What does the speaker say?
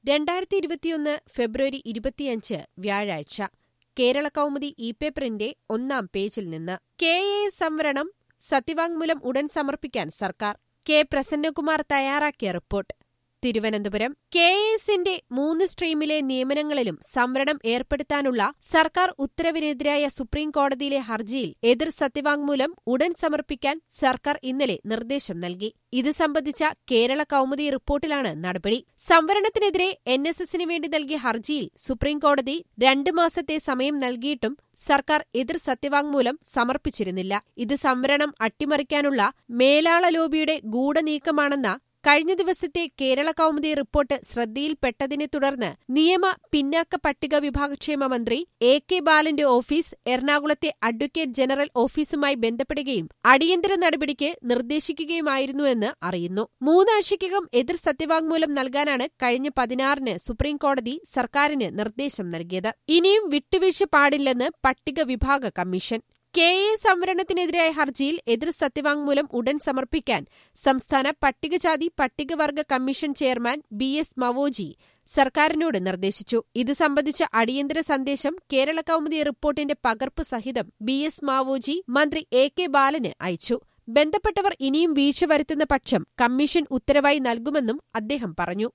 രണ്ടായിരത്തി ഇരുപത്തിയൊന്ന് ഫെബ്രുവരി ഇരുപത്തിയഞ്ച് വ്യാഴാഴ്ച കേരള കൗമുദി ഇ പേപ്പറിന്റെ ഒന്നാം പേജിൽ നിന്ന് കെ എ സംവരണം സത്യവാങ്മൂലം ഉടൻ സമർപ്പിക്കാൻ സർക്കാർ കെ പ്രസന്നകുമാർ തയ്യാറാക്കിയ റിപ്പോർട്ട് തിരുവനന്തപുരം കെ എസിന്റെ മൂന്ന് സ്ട്രീമിലെ നിയമനങ്ങളിലും സംവരണം ഏർപ്പെടുത്താനുള്ള സർക്കാർ ഉത്തരവിനെതിരായ സുപ്രീം കോടതിയിലെ ഹർജിയിൽ എതിർ സത്യവാങ്മൂലം ഉടൻ സമർപ്പിക്കാൻ സർക്കാർ ഇന്നലെ നിർദ്ദേശം നൽകി ഇത് സംബന്ധിച്ച കേരള കൗമുദി റിപ്പോർട്ടിലാണ് നടപടി സംവരണത്തിനെതിരെ എൻ എസ് എസിന് വേണ്ടി നൽകിയ ഹർജിയിൽ സുപ്രീംകോടതി രണ്ട് മാസത്തെ സമയം നൽകിയിട്ടും സർക്കാർ എതിർ സത്യവാങ്മൂലം സമർപ്പിച്ചിരുന്നില്ല ഇത് സംവരണം അട്ടിമറിക്കാനുള്ള മേലാള ലോബിയുടെ ഗൂഢനീക്കമാണെന്ന കഴിഞ്ഞ ദിവസത്തെ കേരള കൗമുദി റിപ്പോർട്ട് ശ്രദ്ധയിൽപ്പെട്ടതിനെ തുടർന്ന് നിയമ പിന്നാക്ക പട്ടിക വിഭാഗക്ഷേമ മന്ത്രി എ കെ ബാലന്റെ ഓഫീസ് എറണാകുളത്തെ അഡ്വക്കേറ്റ് ജനറൽ ഓഫീസുമായി ബന്ധപ്പെടുകയും അടിയന്തര നടപടിക്ക് നിർദ്ദേശിക്കുകയുമായിരുന്നുവെന്ന് അറിയുന്നു മൂന്നാഴ്ചയ്ക്കകം എതിർ സത്യവാങ്മൂലം നൽകാനാണ് കഴിഞ്ഞ പതിനാറിന് സുപ്രീംകോടതി സർക്കാരിന് നിർദ്ദേശം നൽകിയത് ഇനിയും വിട്ടുവീഴ്ച പാടില്ലെന്ന് പട്ടിക വിഭാഗ കമ്മീഷൻ കെ എ സംവരണത്തിനെതിരായ ഹർജിയിൽ എതിർ സത്യവാങ്മൂലം ഉടൻ സമർപ്പിക്കാൻ സംസ്ഥാന പട്ടികജാതി പട്ടികവർഗ commission chairman B S Mavoji സർക്കാരിനോട് നിർദ്ദേശിച്ചു ഇത് സംബന്ധിച്ച അടിയന്തര സന്ദേശം കേരള കൗമുദി റിപ്പോർട്ടിന്റെ പകർപ്പ് സഹിതം ബി എസ് മാവോജി മന്ത്രി എ കെ ബാലന് അയച്ചു ബന്ധപ്പെട്ടവർ ഇനിയും വീഴ്ച വരുത്തുന്ന പക്ഷം കമ്മീഷൻ ഉത്തരവായി നൽകുമെന്നും അദ്ദേഹം പറഞ്ഞു